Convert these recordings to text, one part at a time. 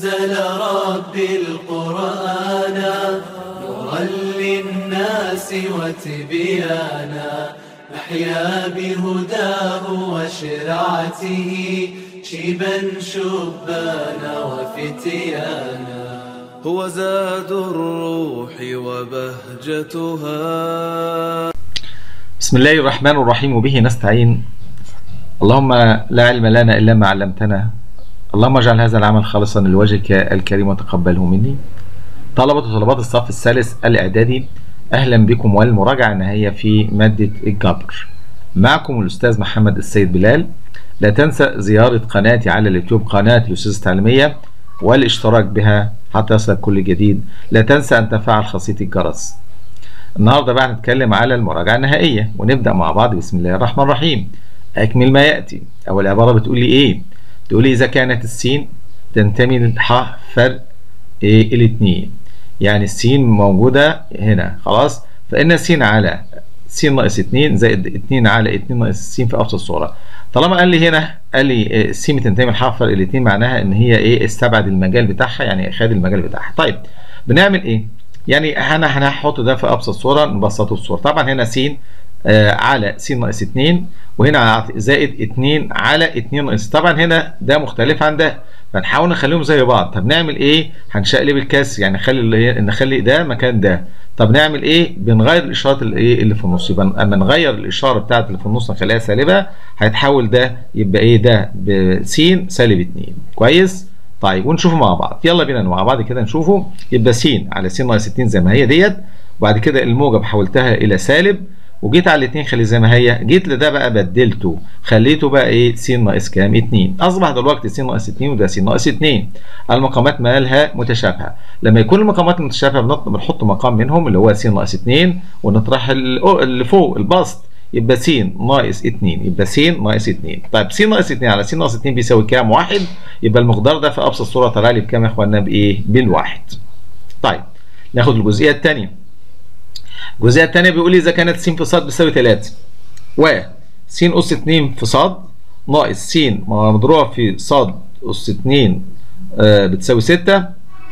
أنزل ربي القرآن نورا للناس وتبيانا نحيا بهداه وشرعته شيبا شبانا وفتيانا هو زاد الروح وبهجتها بسم الله الرحمن الرحيم وبه نستعين اللهم لا علم لنا إلا ما علمتنا اللهم اجعل هذا العمل خالصا لوجهك الكريم وتقبله مني طلبة وطلبات الصف الثالث الإعدادي أهلا بكم والمراجعة النهائية في مادة الجبر معكم الأستاذ محمد السيد بلال لا تنسى زيارة قناتي على اليوتيوب قناة الأستاذ التعليمية والاشتراك بها حتى يصلك كل جديد لا تنسى أن تفعل خاصية الجرس النهاردة بقى هنتكلم على المراجعة النهائية ونبدأ مع بعض بسم الله الرحمن الرحيم أكمل ما يأتي أول عبارة بتقول لي إيه تقول لي إذا كانت السين تنتمي للح فرق إيه الاتنين يعني السين موجودة هنا خلاص فإن السين على س ناقص 2 زائد 2 على 2 ناقص س في أبسط صورة طالما قال لي هنا قال لي الس بتنتمي لحرف فرق الاتنين معناها إن هي إيه استبعد المجال بتاعها يعني خد المجال بتاعها طيب بنعمل إيه؟ يعني أنا هنحط ده في أبسط صورة نبسطه الصورة طبعا هنا س آه على س ناقص 2 وهنا زائد 2 على 2 ناقص طبعا هنا ده مختلف عن ده فنحاول نخليهم زي بعض طب نعمل ايه هنشقلب الكسر يعني نخلي نخلي ده مكان ده طب نعمل ايه بنغير الاشارات اللي ايه اللي في النص يبقى اما نغير الاشاره بتاعت اللي في النص نخليها سالبه هيتحول ده يبقى ايه ده بس سالب 2 كويس طيب ونشوفه مع بعض يلا بينا مع بعض كده نشوفه يبقى س على س ناقص 2 زي ما هي ديت وبعد كده الموجب حولتها الى سالب وجيت على الاثنين خلي زي ما هي جيت لده بقى بدلته خليته بقى ايه س ناقص كام 2 اصبح دلوقتي س ناقص 2 وده س ناقص 2 المقامات مالها متشابهه لما يكون المقامات متشابهه بنحط مقام منهم اللي هو س ناقص 2 ونطرح اللي فوق البسط يبقى س ناقص 2 يبقى س ناقص 2 طيب س ناقص 2 على س ناقص 2 بيساوي كام؟ 1 يبقى المقدار ده في ابسط صوره طلع لي بكام يا اخوانا بايه؟ بالواحد طيب ناخد الجزئيه الثانيه الجزئيه الثانيه بيقول لي اذا كانت س في ص بتساوي 3 و س اس 2 في ص ناقص س مضروبه في ص اس 2 آه بتساوي 6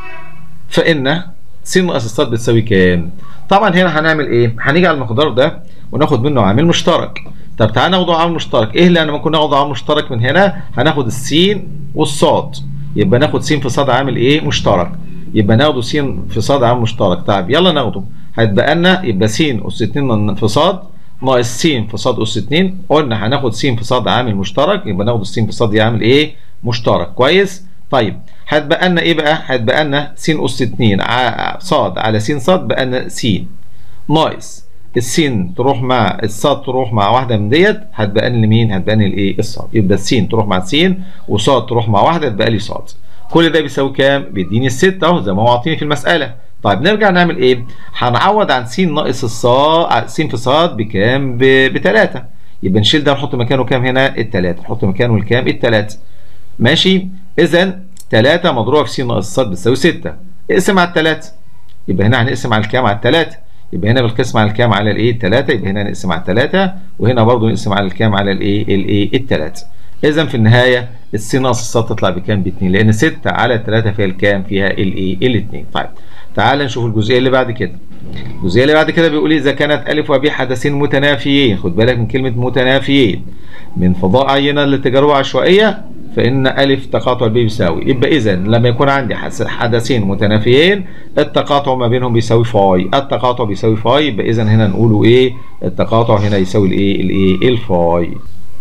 فان س ناقص الص بتساوي كام؟ طبعا هنا هنعمل ايه؟ هنيجي على المقدار ده وناخد منه عامل مشترك طب تعالى ناخده عامل مشترك ايه اللي انا ممكن ناخده عامل مشترك من هنا؟ هناخد السين والصاد يبقى ناخد س في ص عامل ايه؟ مشترك يبقى ناخده س في ص عامل مشترك طيب يلا ناخده هيتبقى لنا يبقى س اس 2 في ص ناقص س في ص اس 2 قلنا هناخد س في ص عامل مشترك يبقى ناخد الس في ص يعمل ايه؟ مشترك كويس؟ طيب هتبقى لنا ايه بقى؟ هتبقى لنا س اس 2 ص على س ص بقى لنا س ناقص السين تروح مع الصاد تروح مع واحده من ديت هتبقى لي مين؟ هتبقى لي الايه؟ الصاد يبقى السين تروح مع السين وصاد تروح مع واحده تبقى لي صاد كل ده بيساوي كام؟ بيديني الستة اهو زي ما هو عاطيني في المسألة. طيب نرجع نعمل ايه؟ هنعوض عن س ناقص الصاد س في صاد بكام؟ ب 3 يبقى نشيل ده ونحط مكانه كام هنا؟ التلاتة نحط مكانه الكام؟ التلاتة. ماشي؟ إذا 3 مضروبة في س ناقص الصاد بتساوي 6 اقسم على التلاتة يبقى هنا هنقسم على الكام؟ على التلاتة يبقى هنا بالقسم على الكام؟ على الايه؟ التلاتة يبقى هنا نقسم على التلاتة وهنا برضه نقسم على الكام؟ على الايه؟ الايه؟ التلاتة. اذا في النهايه الس ناقص الصاد تطلع بكام؟ ب 2 لان 6 على 3 فيها الكام؟ فيها الايه؟ ال 2 طيب تعال نشوف الجزئيه اللي بعد كده. الجزئيه اللي بعد كده بيقول اذا كانت الف وب حدثين متنافيين خد بالك من كلمه متنافيين من فضاء عينه لتجارب عشوائيه فان الف تقاطع ب بيساوي يبقى اذا لما يكون عندي حدثين متنافيين التقاطع ما بينهم بيساوي فاي التقاطع بيساوي فاي يبقى اذا هنا نقوله ايه؟ التقاطع هنا يساوي الايه؟ الايه؟ الفاي.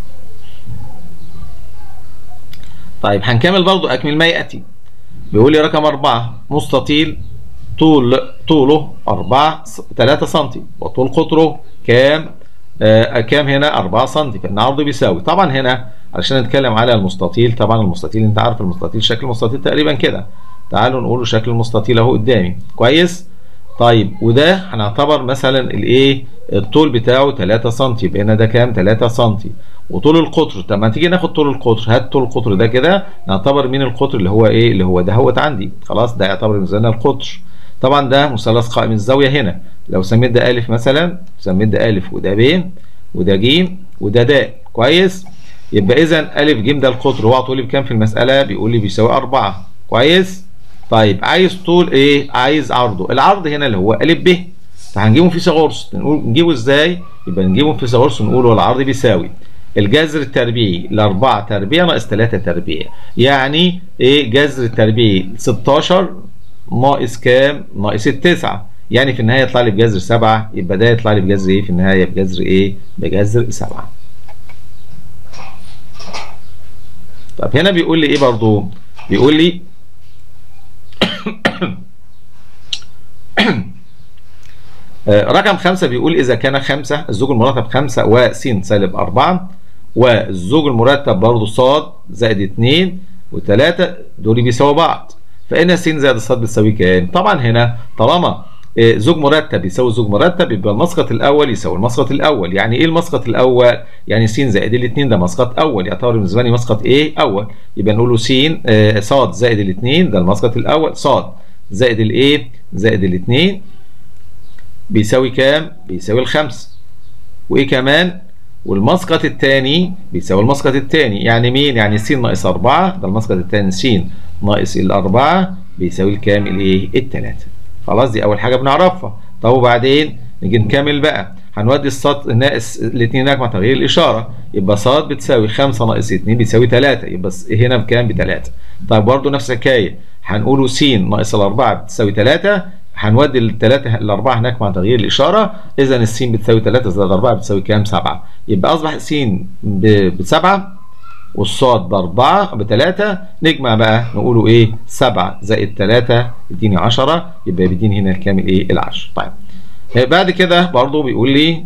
طيب هنكمل برضو أكمل ما يأتي بيقول لي رقم أربعة مستطيل طول طوله 4 3 سم وطول قطره كام؟ آه كام هنا 4 سم فإن عرضه بيساوي طبعا هنا علشان نتكلم على المستطيل طبعا المستطيل أنت عارف المستطيل شكل المستطيل تقريبا كده تعالوا نقول شكل المستطيل أهو قدامي كويس؟ طيب وده هنعتبر مثلا الايه الطول بتاعه 3 سم يبقى هنا ده كام 3 سم وطول القطر طب ما تيجي ناخد طول القطر هات طول القطر ده كده نعتبر مين القطر اللي هو ايه اللي هو ده هوت عندي خلاص ده يعتبر بالنسبه لنا القطر طبعا ده مثلث قائم الزاويه هنا لو سميت ده الف مثلا سميت ده الف وده ب وده ج وده د كويس يبقى اذا الف ج ده القطر هو عطولي بكام في المساله بيقول لي بيساوي 4 كويس طيب عايز طول ايه عايز عرضه العرض هنا اللي هو ا ب فهنجيبه في فيثاغورس نقول نجيبه ازاي يبقى نجيبه في فيثاغورس ونقول هو العرض بيساوي الجذر التربيعي ل 4 تربيع ناقص 3 تربيع يعني ايه جذر التربيعي 16 ناقص كام ناقص التسعة يعني في النهايه يطلع لي بجذر 7 يبقى ده يطلع لي بجذر ايه في النهايه بجذر ايه بجذر 7 طب هنا بيقول لي ايه برضو بيقول لي رقم خمسة بيقول إذا كان خمسة الزوج المرتب خمسة وس سالب أربعة والزوج المرتب برضه صاد زائد اتنين وتلاتة دول بيساووا بعض فإن س زائد صاد بتساوي كام؟ طبعا هنا طالما زوج مرتب يساوي زوج مرتب يبقى المسقط الأول يساوي المسقط الأول، يعني إيه المسقط الأول؟ يعني س زائد الاتنين ده مسقط أول يعتبر بالنسبة لي مسقط إيه؟ أول يبقى نقول له س صاد زائد الاتنين ده المسقط الأول صاد زائد الإيه؟ زائد الاتنين بيساوي كام؟ بيساوي الخمس. وإيه كمان؟ والمسقط الثاني بيساوي المسقط الثاني، يعني مين؟ يعني س ناقص 4 ده المسقط الثاني س ناقص الأربعة بيساوي الكام؟ الإيه؟ الثلاثة. خلاص دي أول حاجة بنعرفها. طب وبعدين نيجي نكمل بقى، هنودي الصاد ناقص الاثنين هناك مع تغيير الإشارة، يبقى ص بتساوي 5 ناقص 2 بيساوي 3، يبقى هنا بكام؟ ب 3. طيب برضه نفس الحكاية، هنقوله س ناقص الأربعة بتساوي 3 هنودي الثلاثة الأربعة هناك مع تغيير الإشارة إذا السين بتساوي 3 زائد 4 بتساوي كام؟ 7 يبقى أصبح س بسبعة والصاد بأربعة بثلاثة نجمع بقى نقوله إيه؟ 7 زائد 3 يديني 10 يبقى بيديني هنا الكامل إيه؟ العشر طيب بعد كده برضه بيقول لي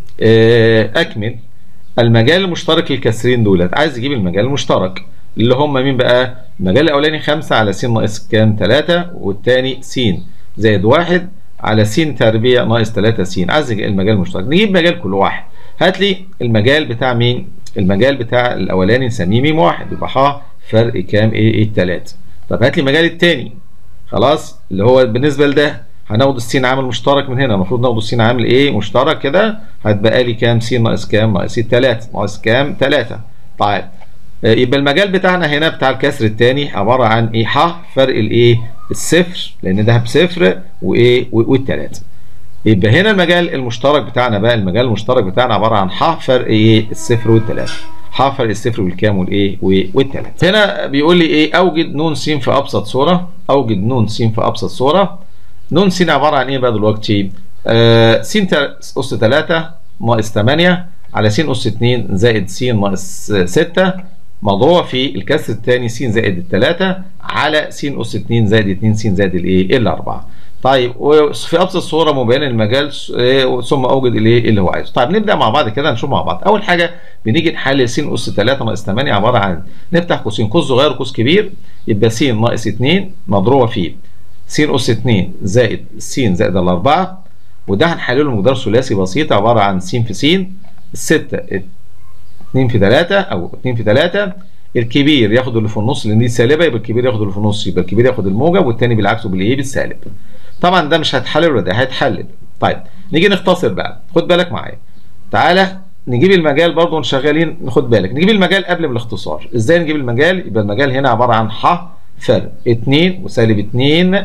أكمل المجال المشترك للكسرين دولت عايز يجيب المجال المشترك اللي هم مين بقى؟ المجال الأولاني 5 على س ناقص كام؟ 3 والثاني س زائد واحد على س تربيع ناقص 3 س عايز المجال المشترك نجيب مجال كل واحد هات لي المجال بتاع مين المجال بتاع الاولاني نسميه ميم واحد يبقى ح فرق كام ايه ايه 3 طب هات لي المجال الثاني خلاص اللي هو بالنسبه لده هناخد السين عامل مشترك من هنا المفروض ناخد السين عامل ايه مشترك كده هتبقى لي كام س ناقص كام ناقص 3 ناقص كام 3 طيب يبقى المجال بتاعنا هنا بتاع الكسر الثاني عباره عن ايه ح فرق الايه الصفر لان ده بصفر وايه والثلاثه يبقى هنا المجال المشترك بتاعنا بقى المجال المشترك بتاعنا عباره عن ح فرق ايه الصفر والثلاثه ح فرق الصفر والكام والايه والثلاثه هنا بيقول لي ايه اوجد نون س في ابسط صوره اوجد نون س في ابسط صوره نون س عباره عن ايه بقى دلوقتي آه س اس 3 ناقص 8 على س اس 2 زائد س ناقص 6 مضروبة في الكسر الثاني س زائد الثلاثة على س أس 2 زائد 2 س زائد الإيه؟ الأربعة. طيب وفي أبسط صورة مبينة المجال ثم أوجد الإيه اللي هو عايزه. طيب نبدأ مع بعض كده نشوف مع بعض. أول حاجة بنيجي نحلل س أس 3 ناقص 8 عبارة عن نفتح قوسين قوس صغير وقوس كبير يبقى س ناقص 2 مضروبة في س أس 2 زائد س زائد الأربعة وده هنحلله مقدار ثلاثي بسيط عبارة عن س في س الستة 2 في 3 او 2 في 3 الكبير ياخد اللي في النص لان دي سالبه يبقى الكبير ياخد اللي في النص يبقى الكبير ياخد الموجب والثاني بالعكس بالايه بالسالب طبعا ده مش هيتحلل ولا ده هيتحلل طيب نيجي نختصر بقى خد بالك معايا تعالى نجيب المجال برضه ونشغلين ناخد بالك نجيب المجال قبل من الاختصار ازاي نجيب المجال يبقى المجال هنا عباره عن ح فرق 2 وسالب 2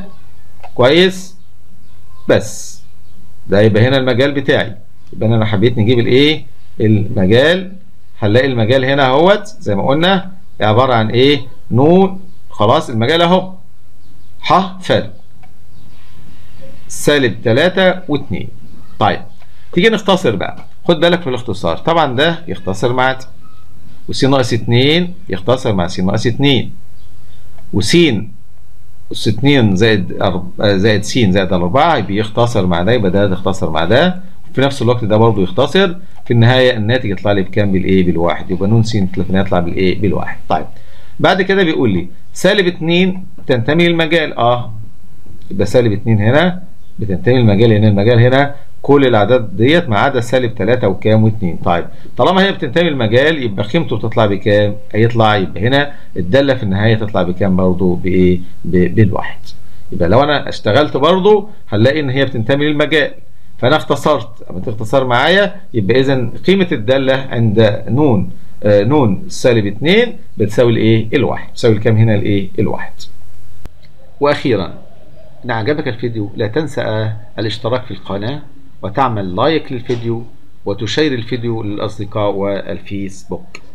كويس بس ده يبقى هنا المجال بتاعي يبقى انا حبيت نجيب الايه المجال هنلاقي المجال هنا اهوت زي ما قلنا عباره عن ايه نون خلاص المجال اهو ح فرق سالب 3 و2 طيب تيجي نختصر بقى خد بالك في الاختصار طبعا ده يختصر مع ده وس ناقص 2 يختصر مع س ناقص 2 وس اس 2 زائد زائد س زائد 4 بيختصر مع ده يبقى ده يختصر مع ده في نفس الوقت ده برضه يختصر في النهايه الناتج يطلع لي بكام بالايه بالواحد يبقى نون س في النهايه يطلع بالايه بالواحد طيب بعد كده بيقول لي سالب 2 تنتمي للمجال اه يبقى سالب 2 هنا بتنتمي للمجال هنا المجال هنا كل الاعداد ديت ما عدا سالب 3 وكام و2 طيب طالما هي بتنتمي للمجال يبقى قيمته بتطلع بكام هيطلع يبقى هنا الداله في النهايه تطلع بكام برضه بايه بالواحد يبقى لو انا اشتغلت برضه هنلاقي ان هي بتنتمي للمجال فانا اختصرت اما تختصر معايا يبقى اذا قيمه الداله عند نون آه نون سالب 2 بتساوي الايه الواحد بتساوي الكام هنا الايه الواحد وأخيرا إن أعجبك الفيديو لا تنسى الاشتراك في القناة وتعمل لايك للفيديو وتشير الفيديو للأصدقاء والفيسبوك